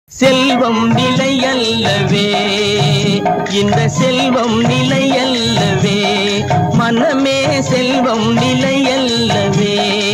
செல்வம் நிலையல்லவே இந்த செல்வம் நிலையல்லவே மனமே செல்வம் நிலையல்லவே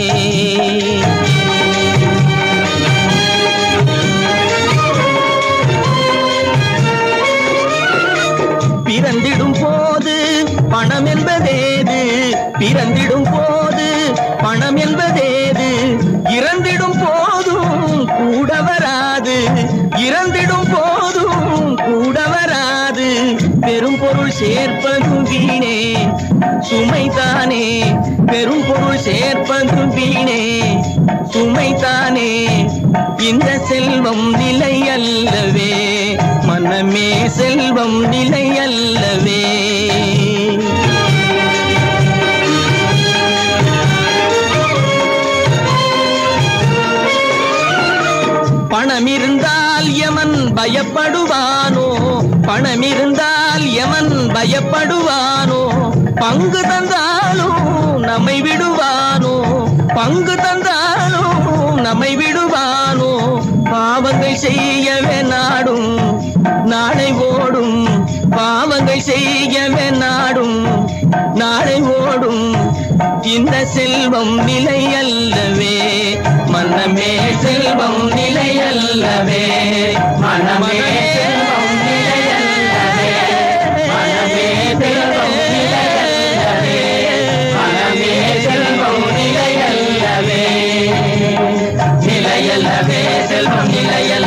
பிறந்திடும் போது பணம் என்பதேது பிறந்திடும் போது பணம் என்பதேது இறந்திடும் போதும் கூட வராது இறந்திடும் போதும் கூட வராது பெரும் பொருள் சேர்ப்பதும் வீணே சுமைதானே பெரும் பொருள் சேர்ப்பதும் வீணே சுமைதானே இந்த செல்வம் நிலை அல்லவே மனமே செல்வம் நிலை அல்லவே பணம் இருந்தால் எமன் பயப்படுவானோ பணம் இருந்தால் எமன் பயப்படுவானோ பங்கு தந்தாலும் நம்மை விடுவானோ பங்கு தந்தாலும் நம்மை விடுவானோ பாவங்கள் செய்யவே நாடும் நாளை ஓடும் பாவங்கள் செய்யவே நாடும் நாளை ஓடும் இந்த செல்வம் நிலை அல்லவே மனமே செல்வம் நிலை அல்லவே மனமே செல்வம் நிலை அல்லவே மனமே செல்வம் நிலை அல்லவே மனமே செல்வம் நிலை அல்லவே நிலையல்லவே செல்வம் நிலையல்ல